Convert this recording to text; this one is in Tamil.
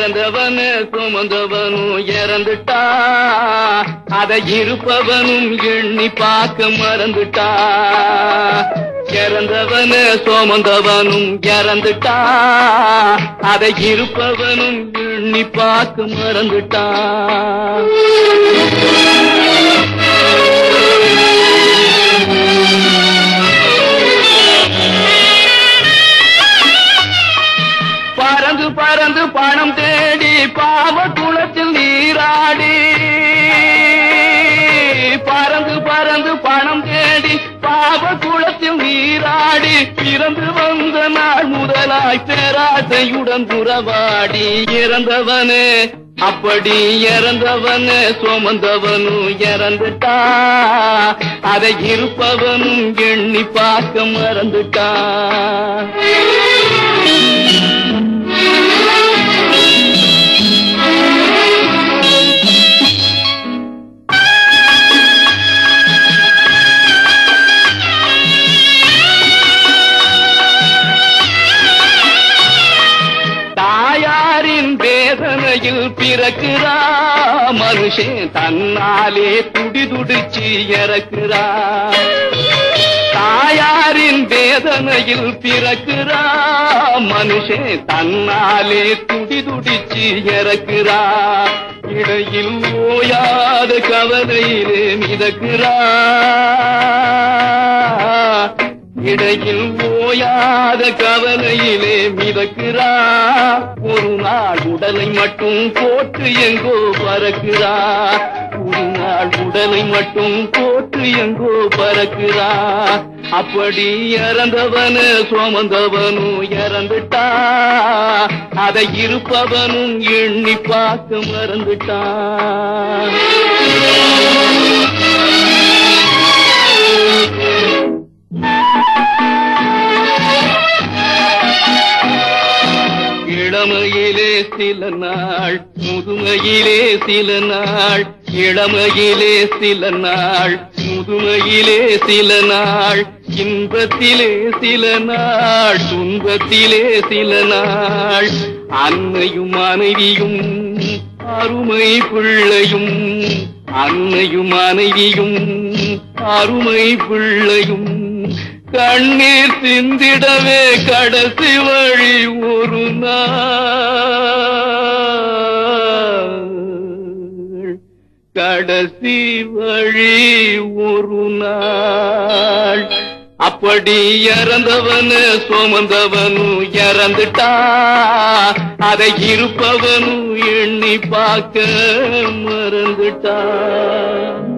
இறந்தவனு சுமந்தவனும் இறந்துட்டா அதை இருப்பவனும் எண்ணி பார்க்க மறந்துட்டா இறந்தவனு சுமந்தவனும் இறந்துட்டா அதை இருப்பவனும் எண்ணி பார்க்க மறந்துட்டா பறந்து பறந்து பணம் தேடி பாவ குளத்தில் நீராடி பறந்து பறந்து பணம் தேடி பாவ குளத்தில் நீராடி பிறந்து வந்த நாள் முதலாய் பேராசையுடன் புறவாடி இறந்தவனே அப்படி இறந்தவனு சுமந்தவனும் இறந்துட்டா அதை இருப்பவனும் எண்ணி பார்க்க மறந்துட்டா தாயாரின் வேதனையில் பிறக்கிறா மனுஷன் தன்னாலே துடி துடிச்சு இறக்குறா தாயாரின் வேதனையில் பிறக்கிறா மனுஷன் தன்னாலே துடி துடிச்சு இறக்குறா இடையில் ஓயாத கவலையிலே மிதக்கிறா இடையில் ஓயாத கவலையிலே மிதக்கிறா ஒரு நாள் உடலை மட்டும் போட்டு எங்கோ பறக்கிறா ஒரு நாள் உடலை மட்டும் போட்டு எங்கோ பறக்கிறா அப்படி இறந்தவனு சுமந்தவனும் இறந்துட்டா அதை இருப்பவனும் எண்ணி பார்க்க மறந்துட்டான் இளமையிலே சில நாள் முதுமையிலே சில நாள் இளமையிலே சில நாள் முதுமையிலே சில நாள் இன்பத்திலே சில நாள் துன்பத்திலே சில நாள் அன்னையும் மனைவியும் அருமை பிள்ளையும் அன்னையும் மனைவியும் அருமை பிள்ளையும் கண்ணீர் சிந்திடவே கடைசி வழி ஒரு நாள் கடைசி வழி ஒரு நாள் அப்படி இறந்தவனு சுமந்தவனும் இறந்துட்டா அதை இருப்பவனும் எண்ணி பார்க்க மறந்துட்டா